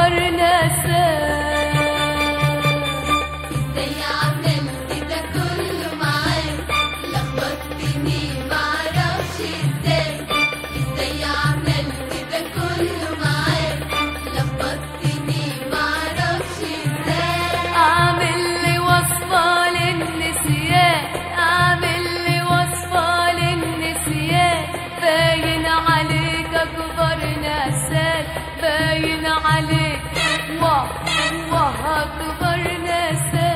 أكبر نساء ازاي عملت ده كله معاك لخبطتني معرفش ازاي ازاي عملت ده كله معاك لخبطتني معرفش ازاي أعمل لي وصفة للنسيان أعمل لي وصفة للنسيان باين عليك أكبر نسال باين عليك واه واه أكبر نسال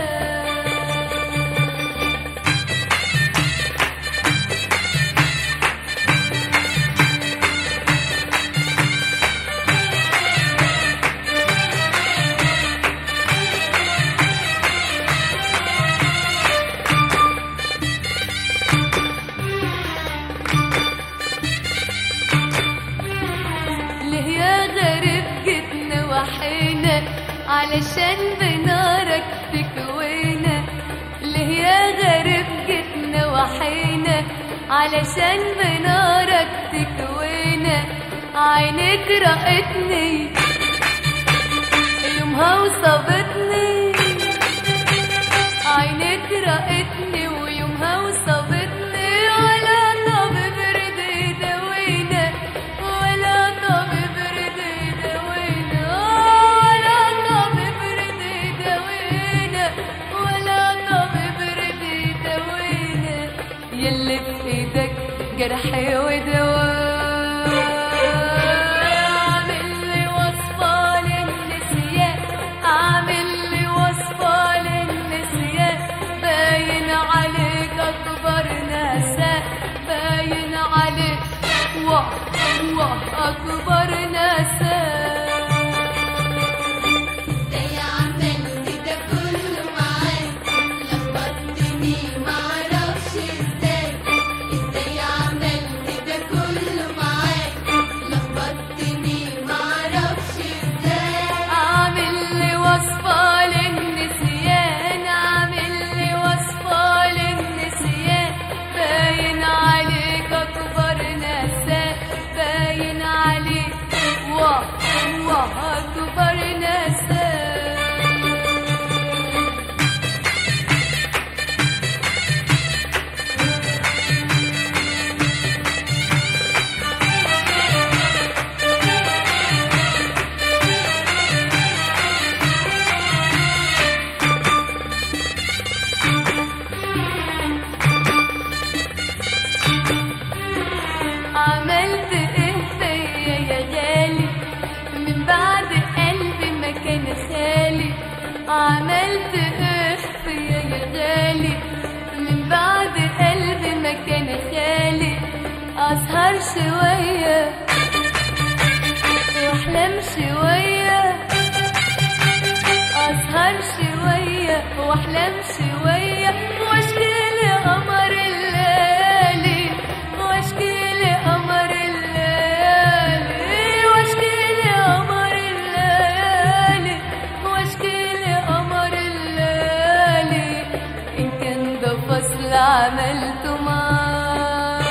ليه يا غريب جيتنا وحينا علشان بنارك تكوينا ليه يا غريب جيتنا وحينا علشان بنارك تكوينا عينك رأتني يومها وصابتني عينك رأتني ويومها وصابتني ولا طبيب رضي يداوينا ولا طبيب رضي يداوينا ولا طبيب رضي يداوينا ولا طبيب رضي يداوينا يلي في ايدك جرحي ودواء اعمل لي وصفة للنسيان اعمل لي وصفة للنسيان باين عليك اكبر نساء باين عليك واه واه اكبر نساء ازاي عملت ده كله معاك لخبطتني معرفش ازاي ازاي عملت ده كله معاك لخبطتني معرفش ازاي اعمل لي وصفة للنسيان اعمل لي وصفة للنسيان باين عليك اكبر نساء باين عليك واه واه اكبر نساء عملت ايه فيا يا غالي من بعد قلبي ما كان خالي عملت ايه فيا يا غالي من بعد قلبي ما كان خالي اسهر شويه واحلم شويه اسهر شويه واحلم شويه واشكي لقمر الليالي واشكي لقمر الليالي واشكي لقمر الليالي واشكي لقمر الليالي ان كان ده فصل عملته معاه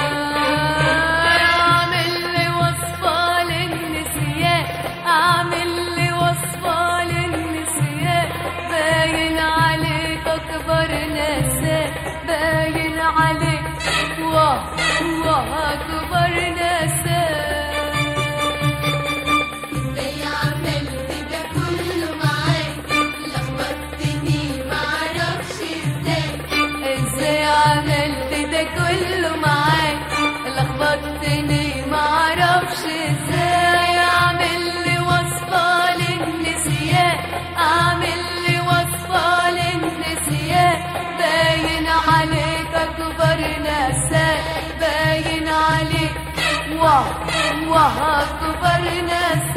اعمل لي وصفة للنسيان اعمل لي وصفة للنسيان باين عليك اكبر نساء باين عليك واه واه اكبر نساء ازاي عملت ده كله معاك لخبطتني معرفش ازاي ازاي عملت ده كله معاك لخبطتني معرفش ازاي اعمل لي وصفة للنسيان اعمل لي وصفة للنسيان باين عليك اكبر نساء باين عليك واه واه اكبر نساء